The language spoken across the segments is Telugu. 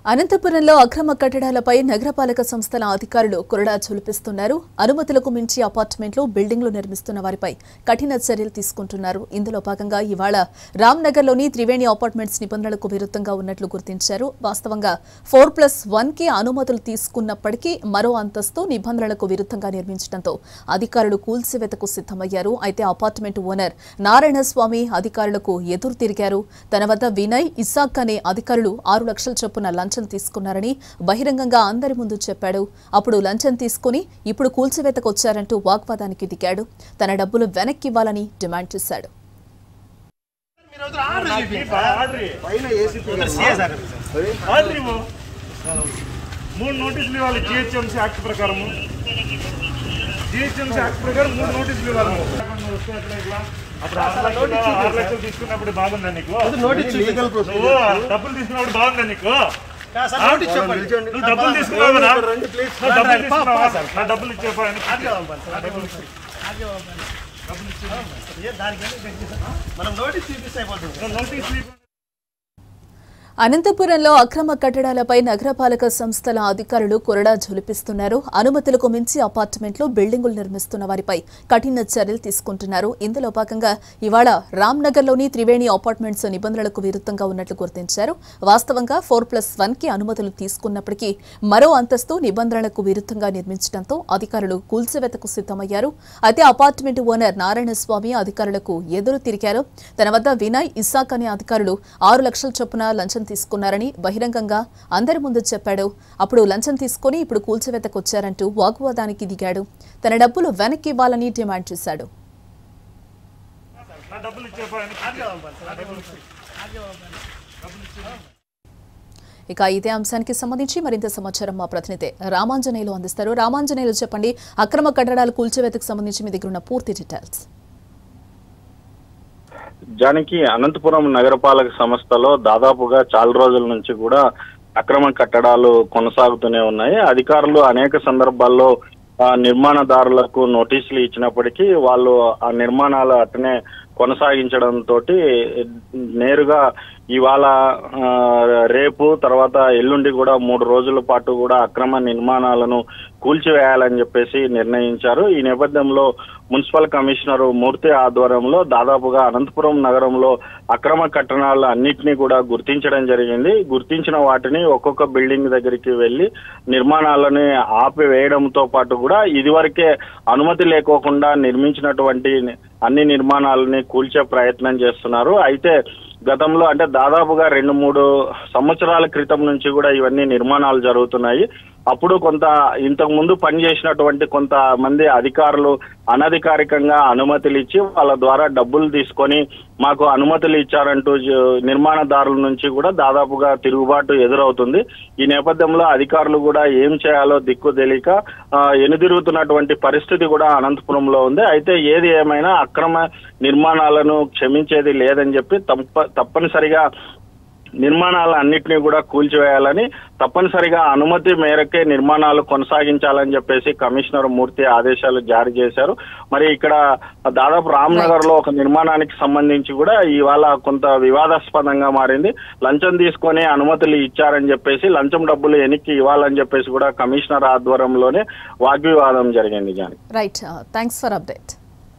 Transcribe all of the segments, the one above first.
అనంతపురంలో అక్రమ కట్టడాలపై నగరపాలక సంస్థల అధికారులు కొరడా ఝులిపిస్తున్నారు అనుమతులకు మించి అపార్ట్మెంట్లు బిల్డింగ్లు నిర్మిస్తున్న వారిపై కఠిన చర్యలు తీసుకుంటున్నారు ఇందులో భాగంగా ఇవాళ రామ్నగర్లోని త్రివేణి అపార్ట్మెంట్స్ నిబంధనలకు విరుద్ధంగా ఉన్నట్లు గుర్తించారు వాస్తవంగా ఫోర్ ప్లస్ వన్ కి అనుమతులు తీసుకున్నప్పటికీ మరో అంతస్తు నిబంధనలకు విరుద్ధంగా నిర్మించడంతో అధికారులు కూల్చివేతకు సిద్ధమయ్యారు అయితే అపార్ట్మెంట్ ఓనర్ నారాయణస్వామి అధికారులకు ఎదురు తిరిగారు తన వద్ద వినయ్ ఇసాక్ అనే అధికారులు ఆరు లక్షల చొప్పున లంచం తీసుకున్నారని బహిరంగంగా అందరి ముందు చెప్పాడు అప్పుడు లంచం తీసుకుని ఇప్పుడు కూల్చివేతకు వచ్చారంటూ వాగ్వాదానికి దిగాడు తన డబ్బులు వెనక్కివ్వాలని డిమాండ్ చేశాడు పైన ఏసీపీ ఆర్డర్ ఇవ్వు. మూడు నోటీసులు ఇవ్వాలి జిహెచ్ఎంసీ యాక్ట్ ప్రకారం జిహెచ్ఎంసీ యాక్ట్ ప్రకారం మూడు నోటీసులు ఇవ్వాలి వస్తే ఎట్లా ఇట్లా? అప్పుడు ఆరు లక్షలు ఆరు లక్షలు తీసుకున్నప్పుడు బాగుందా నీకు నోటీస్ లీగల్ నువ్వు డబ్బులు తీసుకున్నప్పుడు బాగుందా నీకు నోటీస్ చెప్పండి నువ్వు డబ్బులు తీసుకున్నావు కదా రండి ప్లీజ్ నువ్వు డబ్బులు తీసుకున్నావా నా డబ్బులు ఇచ్చేపా మనం నోటీస్ చూపిస్తే అయిపోతుంది నోటీస్ ఇవ్వు. అనంతపురంలో అక్రమ కట్టడాలపై నగరపాలక సంస్థల అధికారులు కొరడా ఝులిపిస్తున్నారు అనుమతులకు మించి అపార్ట్మెంట్లు బిల్డింగులు నిర్మిస్తున్న వారిపై కఠిన చర్యలు తీసుకుంటున్నారు ఇందులో భాగంగా ఇవాళ రామ్నగర్లోని త్రివేణి అపార్ట్మెంట్స్ నిబంధనలకు విరుద్ధంగా ఉన్నట్లు గుర్తించారు వాస్తవంగా ఫోర్ ప్లస్ వన్ కి అనుమతులు తీసుకున్నప్పటికీ మరో అంతస్తు నిబంధనలకు విరుద్ధంగా నిర్మించడంతో అధికారులు కూల్చివేతకు సిద్ధమయ్యారు అయితే అపార్ట్మెంట్ ఓనర్ నారాయణస్వామి అధికారులకు ఎదురు తిరిగారు తన వద్ద వినయ్ ఇసాక్ అనే అధికారులు ఆరు లక్షల చొప్పున లంచం తీసుకున్నారని బహిరంగంగా అందరి ముందు చెప్పాడు అప్పుడు లంచం తీసుకుని ఇప్పుడు కూల్చివేతకు వచ్చారంటూ వాగ్వాదానికి దిగాడు తన డబ్బులు వెనక్కి ఇవ్వాలని డిమాండ్ చేశాడు నా డబ్బులు ఇచ్చేపా ఇక ఇదే అంశానికి సంబంధించి మరింత సమాచారం మా ప్రతినిధి రామాంజనేయులు అందిస్తారు రామాంజనేయులు చెప్పండి అక్రమ కట్టడాలు కూల్చివేతకు సంబంధించి మీ దగ్గర ఉన్న పూర్తి డీటెయిల్స్ జానికి అనంతపురం నగరపాలక సంస్థలో దాదాపుగా చాలా రోజుల నుంచి కూడా అక్రమ కట్టడాలు కొనసాగుతూనే ఉన్నాయి అధికారులు అనేక సందర్భాల్లో ఆ, నిర్మాణదారులకు నోటీసులు ఇచ్చినప్పటికీ వాళ్ళు ఆ నిర్మాణాలు అట్నే కొనసాగించడంతో నేరుగా ఇవాళ ఆ, రేపు తర్వాత ఎల్లుండి కూడా మూడు రోజుల పాటు కూడా అక్రమ నిర్మాణాలను కూల్చివేయాలని చెప్పేసి నిర్ణయించారు ఈ నేపథ్యంలో మున్సిపల్ కమిషనర్ మూర్తి ఆధ్వర్యంలో దాదాపుగా అనంతపురం నగరంలో అక్రమ కట్టడాలు అన్నింటినీ కూడా గుర్తించడం జరిగింది గుర్తించిన వాటిని ఒక్కొక్క బిల్డింగ్ దగ్గరికి వెళ్లి నిర్మాణాలని ఆపివేయడంతో పాటు కూడా ఇదివరకే అనుమతి లేకోకుండా నిర్మించినటువంటి అన్ని నిర్మాణాలని కూల్చే ప్రయత్నం చేస్తున్నారు అయితే గతంలో అంటే దాదాపుగా రెండు మూడు సంవత్సరాల క్రితం నుంచి కూడా ఇవన్నీ నిర్మాణాలు జరుగుతున్నాయి అప్పుడు కొంత ఇంతకు ముందు పనిచేసినటువంటి కొంతమంది అధికారులు అనధికారికంగా అనుమతులు ఇచ్చి వాళ్ళ ద్వారా డబ్బులు తీసుకొని మాకు అనుమతులు ఇచ్చారంటూ జ- నిర్మాణదారుల నుంచి కూడా దాదాపుగా తిరుగుబాటు ఎదురవుతుంది ఈ నేపథ్యంలో అధికారులు కూడా ఏం చేయాలో దిక్కు తెలియక ఆ, ఎనుదిరుగుతున్నటువంటి పరిస్థితి కూడా అనంతపురంలో ఉంది అయితే ఏది ఏమైనా అక్రమ నిర్మాణాలను క్షమించేది లేదని చెప్పి తప్ప తప్పనిసరిగా నిర్మాణాలు అన్నిటినీ కూడా కూల్చివేయాలని తప్పనిసరిగా అనుమతి మేరకే నిర్మాణాలు కొనసాగించాలని చెప్పేసి కమిషనర్ మూర్తి ఆదేశాలు జారీ చేశారు మరి ఇక్కడ దాదాపు రామ్నగర్ లో ఒక నిర్మాణానికి సంబంధించి కూడా ఇవాళ కొంత వివాదాస్పదంగా మారింది లంచం తీసుకొని అనుమతులు ఇచ్చారని చెప్పేసి లంచం డబ్బులు వెనక్కి ఇవ్వాలని చెప్పేసి కూడా కమిషనర్ ఆధ్వర్యంలోనే వాగ్వివాదం జరిగింది Jani right thanks for update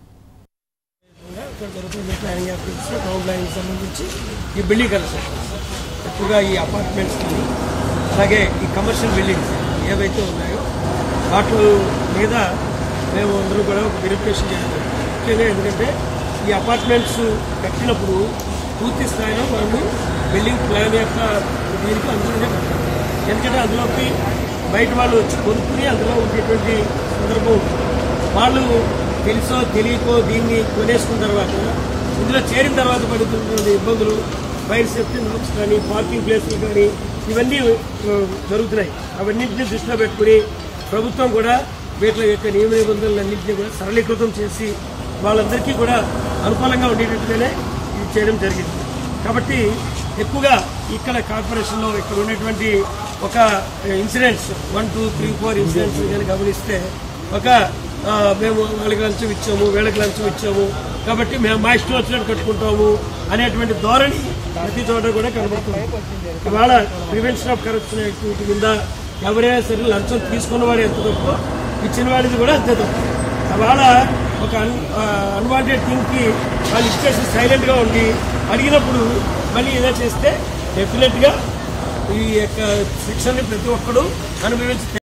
ఇక్కడ జరుగుతున్న ప్లానింగ్ యాక్టివిటీస్ టౌన్ ప్లానింగ్ సంబంధించి ఈ బిల్డింగ్ కన్స్ట్రక్షన్స్ ఎక్కువగా ఈ అపార్ట్మెంట్స్ కానీ అలాగే ఈ కమర్షియల్ బిల్డింగ్స్ ఏవైతే ఉన్నాయో వాటి మీద మేము అందరూ కూడా ఒక వెరిఫికేషన్ చేయాలి ముఖ్యంగా ఎందుకంటే ఈ అపార్ట్మెంట్స్ కట్టినప్పుడు పూర్తి స్థాయిలో వాళ్ళు బిల్డింగ్ ప్లాన్ యొక్క దీనికి అందులోనే కట్టాలి ఎందుకంటే అందులోకి బయట వాళ్ళు వచ్చి కొనుక్కుని అందులో ఉండేటువంటి సందర్భం ఉంటుంది వాళ్ళు తెలుసో తెలియకో దీన్ని కొనేసుకున్న తర్వాత ఇందులో చేరిన తర్వాత పడుతున్నటువంటి ఇబ్బందులు ఫైర్ సేఫ్టీ నామ్స్ కానీ పార్కింగ్ ప్లేస్లు కానీ ఇవన్నీ ఆ, జరుగుతున్నాయి అవన్నింటినీ దృష్టిలో పెట్టుకుని ప్రభుత్వం కూడా వీటి యొక్క నియమ నిబంధనలన్నింటినీ కూడా సరళీకృతం చేసి వాళ్ళందరికీ కూడా అనుకూలంగా ఉండేటట్టుగానే ఇది చేయడం జరిగింది కాబట్టి ఎక్కువగా ఇక్కడ కార్పొరేషన్లో ఇక్కడ ఉన్నటువంటి ఒక incidents one two three four incidents కానీ గమనిస్తే ఒక ఆ, మేము వాళ్ళకి లంచం ఇచ్చాము వీళ్ళకి లంచం ఇచ్చాము కాబట్టి మేము మా ఇష్టం వచ్చినట్టు కట్టుకుంటాము అనేటువంటి ధోరణి ప్రతి చోట కూడా కనబడుతుంది ఇవాళ ప్రివెన్షన్ ఆఫ్ కరప్షన్ యాక్టివిటీ కింద ఎవరైనా సరే లంచం తీసుకున్నవాడు ఎంత తప్పు ఇచ్చిన వాడిది కూడా అంతే తప్పు ఇవాళ ఒక అన్ అన్వాంటెడ్ థింగ్కి వాళ్ళు ఇచ్చేసి సైలెంట్గా ఉండి అడిగినప్పుడు మళ్ళీ ఏదో చేస్తే డెఫినెట్గా ఈ యొక్క శిక్షణని ప్రతి ఒక్కడు అనుభవించి